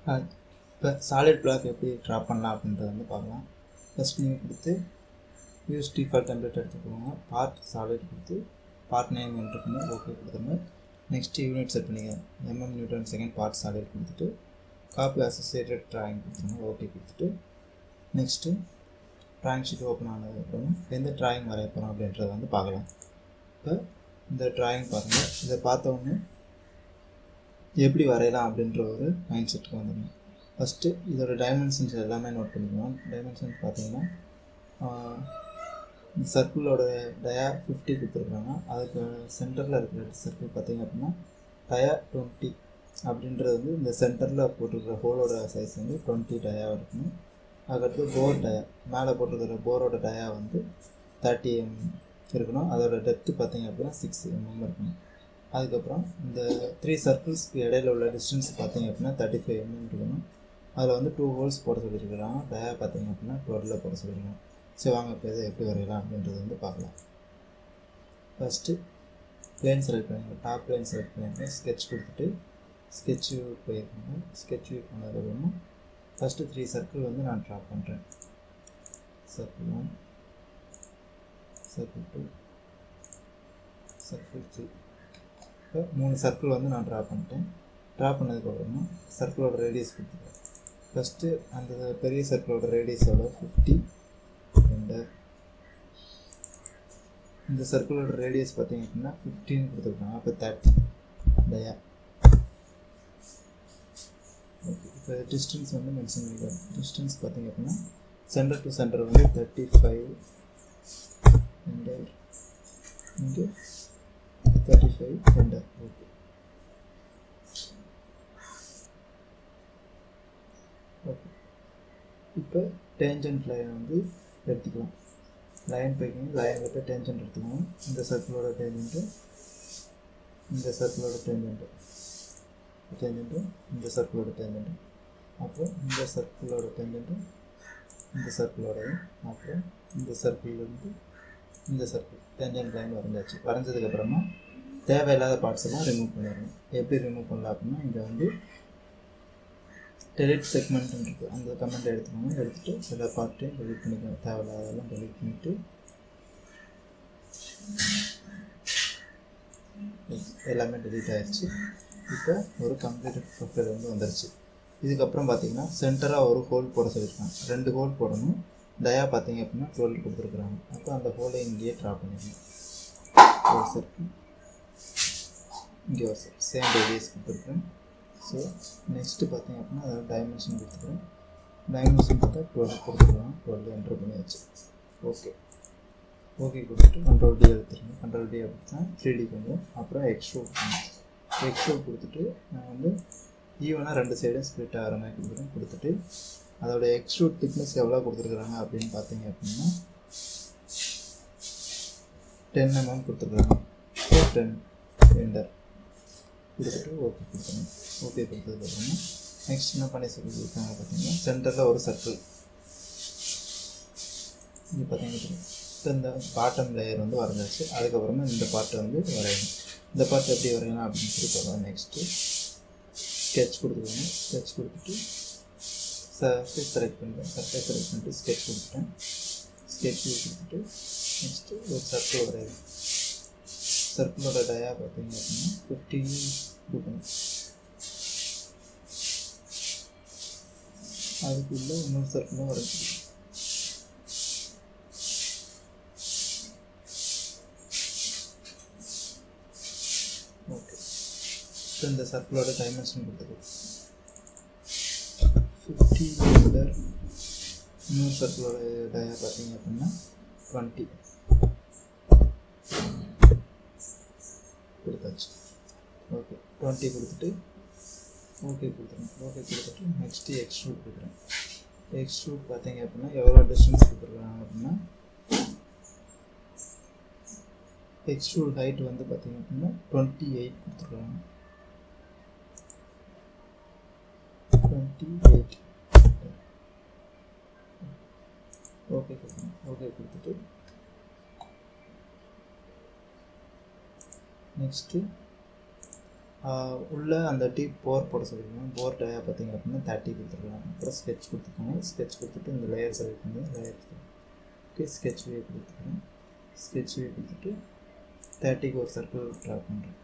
இப்போ solid block எப்படி draw பண்ணலாம் அப்படின்றத வந்து பார்க்கலாம் ஃபஸ்ட் நீங்கள் கொடுத்து யூஸ் டிஃபால்ட் டெம்ப்ளேட் எடுத்துக்கோங்க பார்ட் சாலிட் கொடுத்து பார்ட் நேம் என்ட்ரு பண்ணி ஓகே கொடுத்துருங்க நெக்ஸ்ட் யூனிட் செட் பண்ணிங்க MM newton second part solid கொடுத்துட்டு காப்பி அசோசியேட்டட் ட்ராயிங் கொடுத்துருங்க ஓகே கொடுத்துட்டு நெக்ஸ்ட்டு ட்ராயிங் ஷீட் ஓப்பன் ஆனதுக்கப்புறம் எந்த ட்ராயிங் வரைய போகிறோம் அப்படின்றத வந்து பார்க்கலாம் இப்போ இந்த ட்ராயிங் பாருங்கள் இதை பார்த்த உடனே எப்படி வரையலாம் அப்படின்ற ஒரு மைண்ட் செட்டுக்கு வந்துடணும் ஃபஸ்ட்டு இதோட டைமென்ஷன்ஸ் எல்லாமே நோட் பண்ணிக்கணும் டைமென்ஷன்ஸ் பார்த்தீங்கன்னா இந்த சர்க்கிளோட டயா ஃபிஃப்டி கொடுத்துருக்காங்க அதுக்கு சென்டரில் இருக்கிற சர்க்கிள் பார்த்தீங்க அப்படின்னா டயா டுவெண்ட்டி அப்படின்றது வந்து இந்த சென்டரில் போட்டிருக்கிற ஹோலோட சைஸ் வந்து டுவெண்ட்டி டயா இருக்கணும் அதுக்கடுத்து போர் டயா மேலே போட்டிருக்கிற போரோட டயா வந்து தேர்ட்டி எம் இருக்கணும் அதோட டெப்த்து பார்த்தீங்க அப்படின்னா சிக்ஸ் எம்எம் இருக்கணும் அதுக்கப்புறம் இந்த த்ரீ சர்க்கிள்ஸ்க்கு இடையில உள்ள டிஸ்டன்ஸ் பார்த்தீங்க அப்படின்னா தேர்ட்டி ஃபைவ் எம்எம் இருக்கணும் அதில் வந்து டூ ஹோல்ஸ் போட சொல்லியிருக்கிறாங்க டயா பார்த்தீங்க அப்படின்னா டுவெலில் போட சொல்லியிருக்காங்க சரி வாங்க இப்போ இதை எப்படி வரையலாம் அப்படின்றது வந்து பார்க்கலாம் ஃபஸ்ட்டு பிளேன் செலக்ட் பண்ணிங்க டாப் பிளேன் செலக்ட் பண்ணிட்டு ஸ்கெட்ச் கொடுத்துட்டு ஸ்கெட்ச் வியூ போயிருக்கோங்க ஸ்கெட்ச் வியூ பண்ணதுக்கப்புறமா ஃபஸ்ட்டு த்ரீ சர்க்கிள் வந்து நான் ட்ரா பண்ணுறேன் circle one circle two circle three இப்போ மூணு சர்க்கிள் வந்து நான் ட்ரா பண்ணிட்டேன் ட்ரா பண்ணதுக்கப்புறமா சர்க்கிளோட ரேடியஸ் கொடுத்துருக்கேன் ஃபஸ்ட்டு அந்த பெரிய சர்க்கிளோட ரேடியஸோட ஃபிஃப்டி ரெண்டு இந்த சர்க்கிளோட ரேடியஸ் பார்த்தீங்க அப்படின்னா ஃபிஃப்டின் கொடுத்துருக்காங்க அப்போ தேர்ட்டி டயா ஓகே இப்போ டிஸ்டன்ஸ் வந்து மென்ஷன் பண்ணிக்கலாம் டிஸ்டன்ஸ் பார்த்தீங்க அப்படின்னா சென்டர் டு சென்டர் வந்து தேர்ட்டி ஃபைவ் ரெண்டு இங்கே தேர்ட்டி ஃபைவ் ரெண்டு ஓகே ஓகே இப்போ டேஞ்சன்ட் லைன் வந்து எடுத்துக்கலாம் லைன் போய்க்கிங்க லைனில் போய் டேஞ்சன்ட் எடுத்துக்கணும் இந்த சர்க்கிளோட டேஞ்சன்ட்டு இந்த சர்க்கிளோட டேஞ்சன்ட்டு டேஞ்சன்ட்டு இந்த சர்க்கிளோட டேஞ்சன்ட்டு அப்புறம் இந்த சர்க்கிளோட டேஞ்சன்ட்டு இந்த சர்க்கிளோடையும் அப்புறம் இந்த சர்க்கிள்லேருந்து இந்த சர்க்கிள் டேஞ்சன்ட் லைன் வரைஞ்சாச்சு வரைஞ்சதுக்கப்புறமா தேவையில்லாத பார்ட்ஸ் எல்லாம் ரிமூவ் பண்ணிடணும் எப்படி ரிமூவ் பண்ணலாம் அப்படின்னா இங்கே வந்து டெலிட் செக்மெண்ட் இருக்குது அந்த கமெண்ட் எடுத்துக்கோங்க எடுத்துகிட்டு சில பார்ட்டையும் டெலிட் பண்ணிக்கணும் தேவையில்லாதெல்லாம் டெலிட் பண்ணிவிட்டு எல்லாமே டெலிட் ஆயிடுச்சு இப்போ ஒரு கம்ப்ளீட்டட் ப்ரொஃபைல் வந்து வந்துருச்சு இதுக்கப்புறம் பார்த்தீங்கன்னா சென்டராக ஒரு ஹோல் போட சொல்லியிருக்காங்க ரெண்டு ஹோல் போடணும் டயா பார்த்தீங்க அப்படின்னா டுவெல் கொடுத்துருக்குறாங்க அப்போ அந்த ஹோலை இங்கேயே ட்ரா பண்ணிடணும் ஒரு சர்க்கிள் இங்கே ஒரு சர்க்கிள் சேம் ரேடியஸ் கொடுத்துருக்கேன் ஸோ நெக்ஸ்ட்டு பார்த்தீங்க அப்படின்னா அதோட டைமென்ஷன் கொடுத்துக்கிறேன் டைமென்ஷன் பார்த்தா டுவெல் கொடுத்துருக்காங்க டுவெல் என்ட்ரு பண்ணியாச்சு ஓகே ஓகே கொடுத்துட்டு கண்ட்ரோல் டி எடுத்துருங்க கண்ட்ரோல் டி எடுத்தா த்ரீ டி கொஞ்சம் அப்புறம் எக்ஸ்ட்ரோ எக்ஸ்ட்ரோ கொடுத்துட்டு நான் வந்து ஈவனாக ரெண்டு சைடும் ஸ்ப்ளிட் ஆகிற மாதிரி கொடுக்குறேன் கொடுத்துட்டு அதோட எக்ஸ்ட்ரூட் திக்னஸ் எவ்வளோ கொடுத்துருக்குறாங்க அப்படின்னு பார்த்தீங்க அப்படின்னா டென் எம்எம் கொடுத்துருக்குறாங்க ஸோ டென் எண்டர் கொடுத்துட்டு ஓகே கொடுத்துருங்க ஓகே கொடுத்ததுக்கப்புறமா நெக்ஸ்ட் என்ன பண்ணி சொல்லியிருக்காங்க பார்த்தீங்கன்னா சென்டரில் ஒரு சர்க்கிள் இங்கே பார்த்தீங்கன்னா இந்த பாட்டம் லேயர் வந்து வரைஞ்சாச்சு அதுக்கப்புறமா இந்த பார்ட்டை வந்து வரையணும் இந்த பார்ட் எப்படி வரையலாம் அப்படின்னு சொல்லி சொல்லலாம் நெக்ஸ்ட்டு ஸ்கெட்ச் கொடுத்துருவாங்க ஸ்கெட்ச் கொடுத்துட்டு சர்ஃபேஸ் செலக்ட் பண்ணுறேன் சர்ஃபேஸ் செலக்ட் பண்ணிட்டு ஸ்கெட்ச் கொடுத்துட்டேன் ஸ்கெட்ச் கொடுத்துட்டு நெக்ஸ்ட்டு ஒரு சர்க்கிள் வரையணும் சர்க்கிளோட டயா பார்த்தீங்க அப்படின்னா ஃபிஃப்டீன் கொடுக்கணும் அதுக்குள்ளே இன்னொரு சர்க்கிளும் வரைஞ்சிக்கணும் ஓகே இப்போ இந்த சர்க்கிளோட டைமென்ஷன் கொடுத்துருக்கோம் ஃபிஃப்டி மீட்டர் இன்னொரு சர்க்கிளோட டயா பார்த்தீங்க அப்படின்னா டுவெண்ட்டி கொடுத்தாச்சு ஓகே டுவெண்ட்டி கொடுத்துட்டு ஓகே கொடுத்துருங்க ஓகே கொடுத்துட்டு நெக்ஸ்ட்டு எக்ஸ்ட்ரூட் கொடுக்குறேன் எக்ஸ்ட்ரூட் பார்த்தீங்க அப்படின்னா எவ்வளோ டிஸ்டன்ஸ் கொடுத்துருக்காங்க அப்படின்னா எக்ஸ்ட்ரூட் ஹைட் வந்து பார்த்தீங்க அப்படின்னா டுவெண்ட்டி எயிட் கொடுத்துருக்காங்க டுவெண்ட்டி எயிட் ஓகே கொடுத்துருங்க ஓகே கொடுத்துட்டு நெக்ஸ்ட்டு உள்ளே அந்த டீப் போர் போட சொல்லியிருக்கோம் போர் டயா பார்த்தீங்க அப்படின்னா தேர்ட்டி கொடுத்துருக்கலாம் அப்புறம் ஸ்கெட்ச் கொடுத்துருக்காங்க ஸ்கெட்ச் கொடுத்துட்டு இந்த லேயர் செலக்ட் பண்ணி லேயர் ஓகே ஸ்கெட்ச் வே கொடுத்துருக்கேன் ஸ்கெட்ச் வே கொடுத்துட்டு தேர்ட்டிக்கு ஒரு சர்க்கிள் ட்ரா பண்ணுறேன்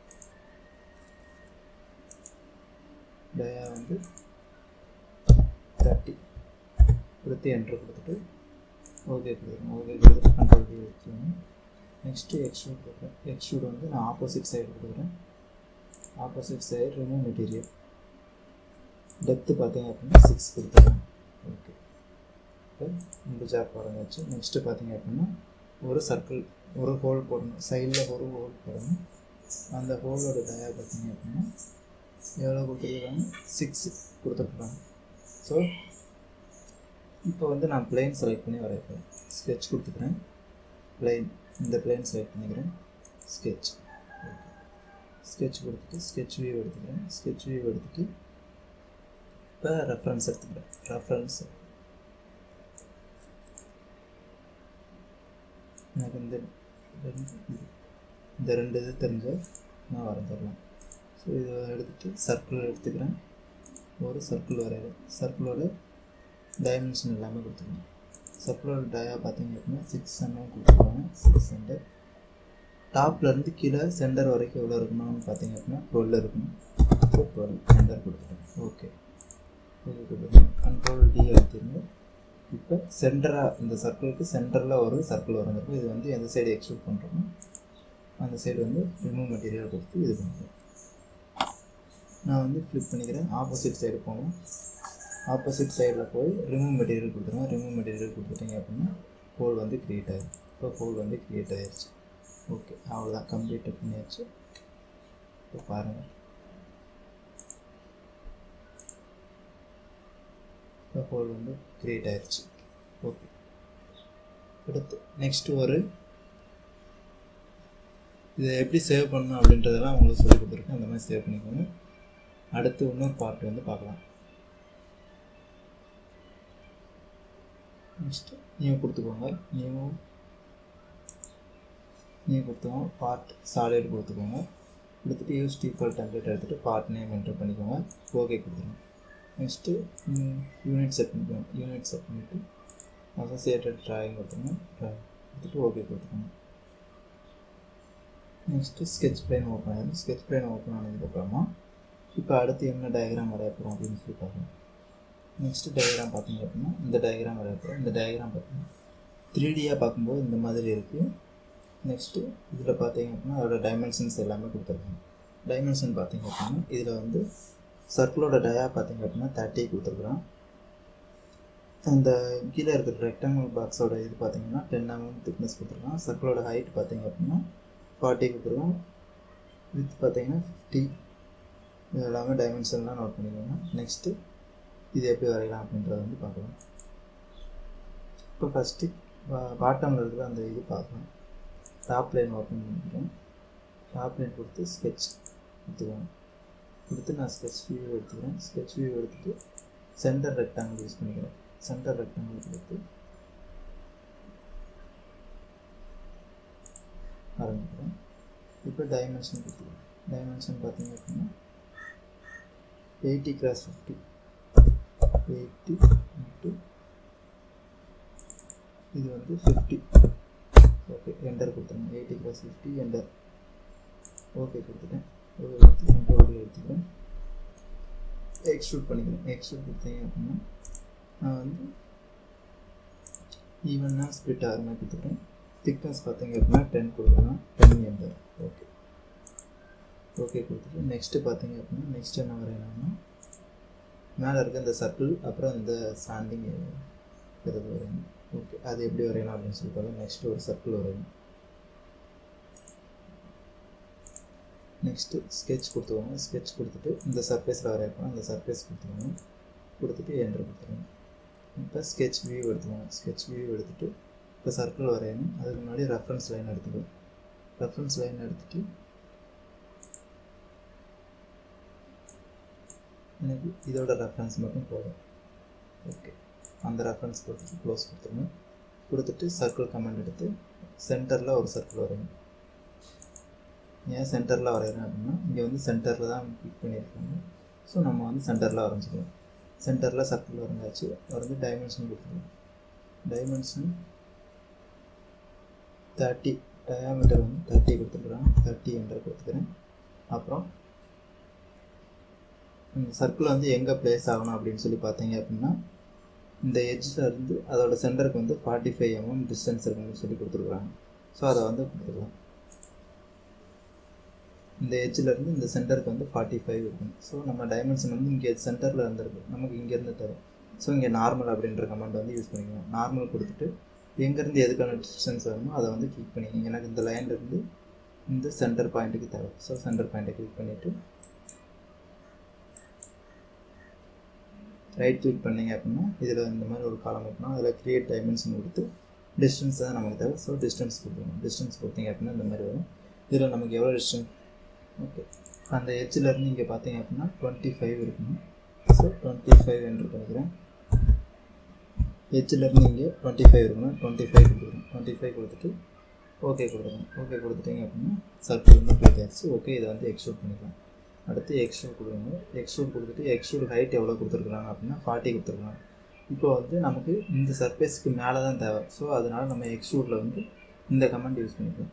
டயா வந்து தேர்ட்டி கொடுத்து என்ட்ரு கொடுத்துட்டு ஓகே கொடுத்துருங்க ஓகே கொடுத்துட்டு கண்ட்ரோல் டி வச்சுக்கோங்க நெக்ஸ்ட்டு எக்ஸ்ட்ரூட் கொடுக்குறேன் எக்ஸ்ட்ரூட் வந்து நான் ஆப்போசிட் சைடு கொடுக்குறேன் opposite side remove material depth பார்த்தீங்க அப்படின்னா சிக்ஸ் கொடுத்துருக்கேன் ஓகே இப்போ முடிஞ்சா பாருங்க வச்சு நெக்ஸ்ட்டு பார்த்தீங்க அப்படின்னா ஒரு சர்க்கிள் ஒரு ஹோல் போடணும் சைடில் ஒரு ஹோல் போடணும் அந்த ஹோலோட டயா பார்த்தீங்க அப்படின்னா எவ்வளோ கொடுத்துருக்காங்க சிக்ஸ் கொடுத்துருக்குறாங்க ஸோ இப்போ வந்து நான் பிளெயின் செலக்ட் பண்ணி வரைப்பேன் ஸ்கெட்ச் கொடுத்துக்கிறேன் பிளெயின் இந்த பிளெயின் செலக்ட் பண்ணிக்கிறேன் ஸ்கெட்ச் ஓகே ஸ்கெட்ச் கொடுத்துட்டு ஸ்கெட்ச் வியூ எடுத்துக்கிறேன் ஸ்கெட்ச் வியூ எடுத்துகிட்டு இப்போ ரெஃபரன்ஸ் எடுத்துக்கிறேன் ரெஃபரன்ஸ் எனக்கு இந்த இந்த ரெண்டு இது தெரிஞ்ச நான் வரைஞ்சிடலாம் ஸோ இதை எடுத்துகிட்டு சர்க்கிள் எடுத்துக்கிறேன் ஒரு சர்க்கிள் வரைகிறேன் சர்க்கிளோட டைமென்ஷன் எல்லாமே கொடுத்துருக்கேன் சர்க்குலர் டயா பார்த்தீங்க அப்படின்னா சிக்ஸ் ஹண்ட்ரட் கொடுத்துருவாங்க சிக்ஸ் ஹண்ட்ரட் டாப்லேருந்து கீழே சென்டர் வரைக்கும் எவ்வளோ இருக்கணும்னு பார்த்தீங்க அப்படின்னா டுவெல் இருக்கணும் ஸோ டுவெல் சென்டர் கொடுத்துருங்க ஓகே ஓகே கொடுத்துருங்க கண்ட்ரோல் டி எடுத்துருங்க இப்போ சென்டராக இந்த சர்க்கிளுக்கு சென்டரில் ஒரு சர்க்கிள் வரைஞ்சிருக்கும் இது வந்து எந்த சைடு எக்ஸ்க்ளூட் பண்ணுறோமோ அந்த சைடு வந்து ரிமூவ் மெட்டீரியல் கொடுத்து இது பண்ணுறேன் நான் வந்து ஃப்ளிப் பண்ணிக்கிறேன் ஆப்போசிட் சைடு போகணும் ஆப்போசிட் சைடில் போய் ரிமூவ் மெட்டீரியல் கொடுத்துருங்க ரிமூவ் மெட்டீரியல் கொடுத்துட்டீங்க அப்படின்னா ஹோல் வந்து க்ரியேட் ஆகிடும் இப்போ ஹோல் வந்து க்ரியேட் ஆகிடுச்சு ஓகே அவ்வளோதான் கம்ப்ளீட் பண்ணியாச்சு இப்போ பாருங்கள் இப்போ ஹோல் வந்து க்ரியேட் ஆயிடுச்சு ஓகே அடுத்து நெக்ஸ்ட்டு ஒரு இதை எப்படி சேவ் பண்ணணும் அப்படின்றதெல்லாம் உங்களுக்கு சொல்லி கொடுத்துருக்கேன் அந்த மாதிரி சேவ் பண்ணிக்கோங்க அடுத்து இன்னொரு பார்ட் வந்து பார்க்கலாம் நெக்ஸ்ட்டு நியூ கொடுத்துக்கோங்க நியூ நியூ கொடுத்துக்கோங்க பார்ட் சாலிட் கொடுத்துக்கோங்க கொடுத்துட்டு யூஸ் டீஃபால்ட் டெம்ப்ளேட் எடுத்துகிட்டு பார்ட் நேம் என்டர் பண்ணிக்கோங்க ஓகே கொடுத்துருங்க நெக்ஸ்ட்டு யூனிட் செட் பண்ணிக்கோங்க யூனிட் செட் பண்ணிவிட்டு அசோசியேட்டட் ட்ராயிங் கொடுத்துருங்க ட்ராயிங் கொடுத்துட்டு ஓகே கொடுத்துக்கோங்க நெக்ஸ்ட்டு ஸ்கெட்ச் பிளேன் ஓப்பன் ஆகிடும் ஸ்கெட்ச் பிளேன் ஓப்பன் ஆனதுக்கப்புறமா இப்போ அடுத்து என்ன டயக்ராம் வரைய போகிறோம் அப்படின்னு சொல்லி பார்க்கணும் நெக்ஸ்ட்டு டயக்ராம் பார்த்தீங்க அப்படின்னா இந்த டயக்ராம் வரைய போகிறோம் இந்த டயக்ராம் பார்த்தீங்கன்னா த்ரீ டியாக பார்க்கும்போது இந்த மாதிரி இருக்குது நெக்ஸ்ட்டு இதில் பார்த்தீங்க அப்படின்னா அதோட டைமென்ஷன்ஸ் எல்லாமே கொடுத்துருக்காங்க டைமென்ஷன் பார்த்தீங்க அப்படின்னா இதில் வந்து சர்க்கிளோட டயா பார்த்தீங்க அப்படின்னா தேர்ட்டி கொடுத்துருக்குறான் அந்த கீழே இருக்கிற ரெக்டாங்கிள் பாக்ஸோட இது பார்த்தீங்கன்னா டென் எம்எம் திக்னஸ் கொடுத்துருக்கான் சர்க்கிளோட ஹைட் பார்த்தீங்க அப்படின்னா ஃபார்ட்டி கொடுத்துருக்கோம் வித் பார்த்தீங்கன்னா ஃபிஃப்டி இது எல்லாமே டைமென்ஷன்லாம் நோட் பண்ணிக்கோங்க நெக்ஸ்ட்டு இது எப்படி வரையலாம் அப்படின்றத வந்து பார்க்கலாம் இப்போ ஃபஸ்ட்டு பாட்டமில் இருக்கிற அந்த இது பார்க்கலாம் டாப் லைன் ஓப்பன் பண்ணிக்கிறேன் டாப் லைன் கொடுத்து ஸ்கெட்ச் எடுத்துக்கோங்க கொடுத்து நான் ஸ்கெட்ச் வியூ எடுத்துக்கிறேன் ஸ்கெட்ச் வியூ எடுத்துகிட்டு சென்டர் ரெக்டாங்கிள் யூஸ் பண்ணிக்கிறேன் சென்டர் ரெக்டாங்கிள் கொடுத்து ஆரம்பிக்கிறேன் இப்போ டைமென்ஷன் கொடுத்துக்கிறேன் டைமென்ஷன் பார்த்தீங்க அப்படின்னா eighty cross fifty eighty into இது வந்து ஃபிஃப்டி ஓகே என்டர் கொடுத்துருங்க eighty cross fifty enter okay கொடுத்துட்டேன் ஓகே கொடுத்து கண்ட்ரோல் எடுத்துக்கிறேன் எக்ஸ்ட்ரூட் பண்ணிக்கிறேன் எக்ஸ்ட்ரூட் கொடுத்தீங்க அப்படின்னா நான் வந்து ஈவனாக ஸ்ப்ளிட் ஆகிற மாதிரி கொடுத்துட்டேன் திக்னஸ் பார்த்தீங்க அப்படின்னா டென் கொடுக்குறேன் டென் என்டர் ஓகே ஓகே கொடுத்துட்டு நெக்ஸ்ட்டு பார்த்தீங்க அப்படின்னா நெக்ஸ்ட் என்ன வரையலாம்னா மேலே இருக்க இந்த சர்க்கிள் அப்புறம் இந்த ஸ்டாண்டிங் இது வரையணும் ஓகே அது எப்படி வரையலாம் அப்படின்னு சொல்லி பார்த்தா நெக்ஸ்ட்டு ஒரு சர்க்கிள் வரையணும் நெக்ஸ்ட்டு ஸ்கெட்ச் கொடுத்துக்கோங்க ஸ்கெட்ச் கொடுத்துட்டு இந்த சர்ஃபேஸில் வரையப்போம் அந்த சர்ஃபேஸ் கொடுத்துக்கோங்க கொடுத்துட்டு என்டர் கொடுத்துருங்க இப்போ ஸ்கெட்ச் வியூ எடுத்துக்கோங்க ஸ்கெட்ச் வியூ எடுத்துகிட்டு இப்போ சர்க்கிள் வரையணும் அதுக்கு முன்னாடி ரெஃபரன்ஸ் லைன் எடுத்துக்கோ ரெஃபரன்ஸ் லைன் எடுத்துகிட்டு எனக்கு இதோட ரெஃபரன்ஸ் மட்டும் போதும் ஓகே அந்த ரெஃபரன்ஸ் கொடுத்துட்டு க்ளோஸ் கொடுத்துருங்க கொடுத்துட்டு சர்க்கிள் கமெண்ட் எடுத்து சென்டரில் ஒரு சர்க்கிள் வரையும் ஏன் சென்டரில் வரைகிறேன் அப்படின்னா இங்கே வந்து சென்டரில் தான் கிளிக் பண்ணியிருக்காங்க ஸோ நம்ம வந்து சென்டரில் வரைஞ்சிக்கலாம் சென்டரில் சர்க்கிள் வரைஞ்சாச்சு வரைஞ்சி டைமென்ஷன் கொடுத்துருவோம் டைமென்ஷன் தேர்ட்டி டயாமீட்டர் வந்து தேர்ட்டி கொடுத்துருக்குறேன் தேர்ட்டி என்ற கொடுத்துக்கிறேன் அப்புறம் இந்த சர்க்கிள் வந்து எங்கே ப்ளேஸ் ஆகணும் அப்படின்னு சொல்லி பார்த்தீங்க அப்படின்னா இந்த எட்ஜில் இருந்து அதோட சென்டருக்கு வந்து ஃபார்ட்டி ஃபைவ் எம்எம் டிஸ்டன்ஸ் இருக்குன்னு சொல்லி கொடுத்துருக்குறாங்க ஸோ அதை வந்து கொடுத்துக்கலாம் இந்த எட்ஜில் இருந்து இந்த சென்டருக்கு வந்து ஃபார்ட்டி ஃபைவ் இருக்கும் ஸோ நம்ம டைமென்ஷன் வந்து இங்கே சென்டரில் இருந்திருக்கு நமக்கு இங்கேருந்து தரும் ஸோ இங்கே நார்மல் அப்படின்ற கமெண்ட் வந்து யூஸ் பண்ணிக்கலாம் நார்மல் கொடுத்துட்டு எங்கேருந்து எதுக்கான டிஸ்டன்ஸ் வேணுமோ அதை வந்து கிளிக் பண்ணிக்கோங்க எனக்கு இந்த லைன்லேருந்து இந்த சென்டர் பாயிண்ட்டுக்கு தேவை ஸோ சென்டர் பாயிண்ட்டை கிளிக் பண்ணிவிட்டு ரைட் கிளிக் பண்ணிங்க அப்படின்னா இதில் இந்த மாதிரி ஒரு காலம் இருக்கணும் அதில் க்ரியேட் டைமென்ஷன் கொடுத்து டிஸ்டன்ஸ் தான் நமக்கு தேவை ஸோ டிஸ்டன்ஸ் கொடுக்கணும் டிஸ்டன்ஸ் கொடுத்தீங்க அப்படின்னா இந்த மாதிரி வரும் இதில் நமக்கு எவ்வளோ டிஸ்டன்ஸ் ஓகே அந்த எட்ஜிலேருந்து இங்கே பார்த்தீங்க அப்படின்னா டுவெண்ட்டி ஃபைவ் இருக்கணும் ஸோ டுவெண்ட்டி ஃபைவ் என்று கொடுக்குறேன் எட்ஜிலேருந்து இங்கே டுவெண்ட்டி ஃபைவ் இருக்கணும் டுவெண்ட்டி ஃபைவ் கொடுக்குறேன் டுவெண்ட்டி ஃபைவ் கொடுத்துட்டு ஓகே கொடுக்குறேன் ஓகே கொடுத்துட்டீங்க அப்படின்னா சர்க்கிள் வந்து க்ரியேட் ஆயிடுச்சு ஓகே இதை வந்து எக்ஸ்ட்ரூட் பண்ணிக்கலாம் அடுத்து எக்ஸ்ட்ரூட் கொடுங்க எக்ஸ்ட்ரூட் கொடுத்துட்டு எக்ஸ்ட்ரூட் ஹைட் எவ்வளோ கொடுத்துருக்குறாங்க அப்படின்னா ஃபார்ட்டி கொடுத்துருக்காங்க இப்போ வந்து நமக்கு இந்த சர்ஃபேஸ்க்கு மேலே தான் தேவை ஸோ அதனால் நம்ம எக்ஸ்ட்ரூட்டில் வந்து இந்த கமெண்ட் யூஸ் பண்ணிக்கலாம்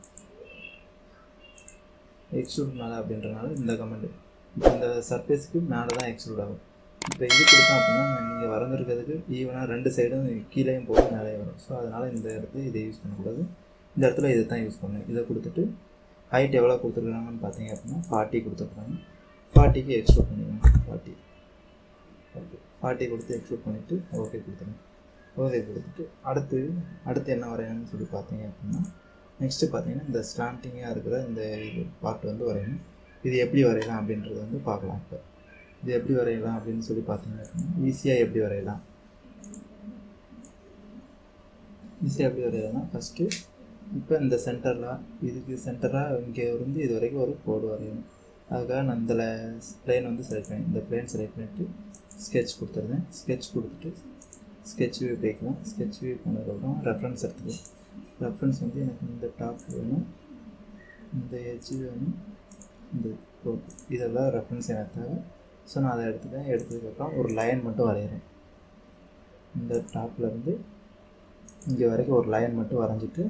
எக்ஸ்ட்ரூட் மேலே அப்படின்றனால இந்த கமெண்ட் இப்போ இந்த சர்ஃபேஸ்க்கு மேலே தான் எக்ஸ்ட்ரூட் ஆகும் இப்போ இது கொடுத்தோம் அப்படின்னா நீங்கள் வரைஞ்சிருக்கிறதுக்கு ஈவனாக ரெண்டு சைடும் கீழேயும் போகும் மேலேயும் வரும் ஸோ அதனால் இந்த இடத்துல இதை யூஸ் பண்ணக்கூடாது இந்த இடத்துல இதை தான் யூஸ் பண்ணணும் இதை கொடுத்துட்டு ஹைட் எவ்வளோ கொடுத்துருக்குறாங்கன்னு பார்த்தீங்க அப்படின்னா ஃபார்ட்டி கொடுத்துருக்குறாங்க ஃபார்ட்டிக்கு எக்ஸ்ட்ரூட் பண்ணிக்கணும் ஃபார்ட்டி ஓகே ஃபார்ட்டி கொடுத்து எக்ஸ்ட்ரூட் பண்ணிவிட்டு ஓகே கொடுத்துருங்க ஓகே கொடுத்துட்டு அடுத்து அடுத்து என்ன வரையணும்னு சொல்லி பார்த்தீங்க அப்படின்னா நெக்ஸ்ட்டு பார்த்தீங்கன்னா இந்த ஸ்லாண்டிங்காக இருக்கிற இந்த இது பார்ட் வந்து வரையணும் இது எப்படி வரையலாம் அப்படின்றது வந்து பார்க்கலாம் இப்போ இது எப்படி வரையலாம் அப்படின்னு சொல்லி பார்த்தீங்க அப்படின்னா ஈஸியாக எப்படி வரையலாம் ஈஸியாக எப்படி வரையலாம்னா ஃபஸ்ட்டு இப்போ இந்த சென்டரில் இதுக்கு சென்டராக இங்கே இருந்து இது வரைக்கும் ஒரு கோடு வரையணும் அதுக்காக நான் இந்த பிளேன் வந்து செலக்ட் பண்ணி இந்த பிளேன் செலக்ட் பண்ணிவிட்டு ஸ்கெட்ச் கொடுத்துருந்தேன் ஸ்கெட்ச் கொடுத்துட்டு ஸ்கெட்ச் வியூ போய்க்கலாம் ஸ்கெட்ச் வியூ பண்ணதுக்கப்புறம் ரெஃபரன்ஸ் எடுத்துக்கலாம் ரெஃபரன்ஸ் வந்து எனக்கு இந்த டாப் வேணும் இந்த எட்ஜ் வேணும் இந்த கோட் இதெல்லாம் ரெஃபரன்ஸ் எனக்கு தேவை ஸோ நான் அதை எடுத்துட்டேன் எடுத்ததுக்கப்புறம் ஒரு லைன் மட்டும் வரைகிறேன் இந்த டாப்பில் இருந்து இங்கே வரைக்கும் ஒரு லைன் மட்டும் வரைஞ்சிட்டு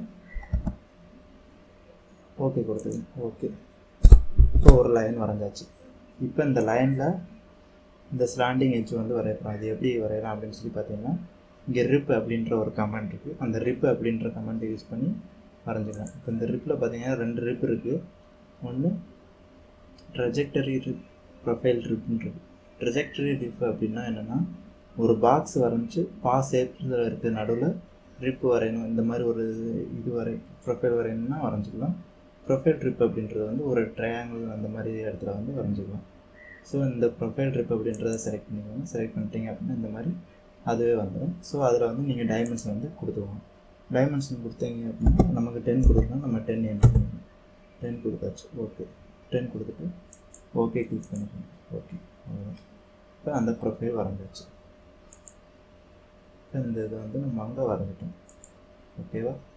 ஓகே கொடுத்துருங்க ஓகே இப்போ ஒரு லைன் வரைஞ்சாச்சு இப்போ இந்த லைனில் இந்த ஸ்லாண்டிங் எட்ஜ் வந்து வரையலாம் அது எப்படி வரையலாம் அப்படின்னு சொல்லி பார்த்தீங்கன்னா இங்கே ரிப் அப்படின்ற ஒரு கமெண்ட் இருக்குது அந்த ரிப் அப்படின்ற கமெண்ட்டை யூஸ் பண்ணி வரைஞ்சிக்கலாம் இப்போ இந்த ரிப்பில் பார்த்தீங்கன்னா ரெண்டு ரிப் இருக்குது ஒன்று ட்ரெஜெக்டரி ரிப் ப்ரொஃபைல் ரிப்ன்றது ட்ரெஜெக்டரி ரிப் அப்படின்னா என்னென்னா ஒரு பாக்ஸ் வரைஞ்சி பா ஷேப்பில் இருக்க நடுவில் ரிப் வரையணும் இந்த மாதிரி ஒரு இது வரை ப்ரொஃபைல் வரையணும்னா வரைஞ்சிக்கலாம் ப்ரொஃபைல் ட்ரிப் அப்படின்றது வந்து ஒரு ட்ரையாங்கிள் அந்த மாதிரி இடத்துல வந்து வரைஞ்சிக்கலாம் ஸோ இந்த ப்ரொஃபைல் ட்ரிப் அப்படின்றத செலக்ட் பண்ணிக்கோங்க செலக்ட் பண்ணிட்டீங்க அப்படின்னா இந்த மாதிரி அதுவே வந்துடும் ஸோ அதில் வந்து நீங்கள் டைமென்ஷன் வந்து கொடுத்துக்கோங்க டைமென்ஷன் கொடுத்தீங்க அப்படின்னா நமக்கு டென் கொடுக்கணும் நம்ம டென் என்ட்ரு பண்ணிக்கணும் டென் கொடுத்தாச்சு ஓகே டென் கொடுத்துட்டு ஓகே கிளிக் பண்ணிக்கணும் ஓகே அவ்வளோதான் இப்போ அந்த ப்ரொஃபைல் வரைஞ்சாச்சு இப்போ இந்த இதை வந்து நம்ம அங்கே வரைஞ்சிட்டோம் ஓகேவா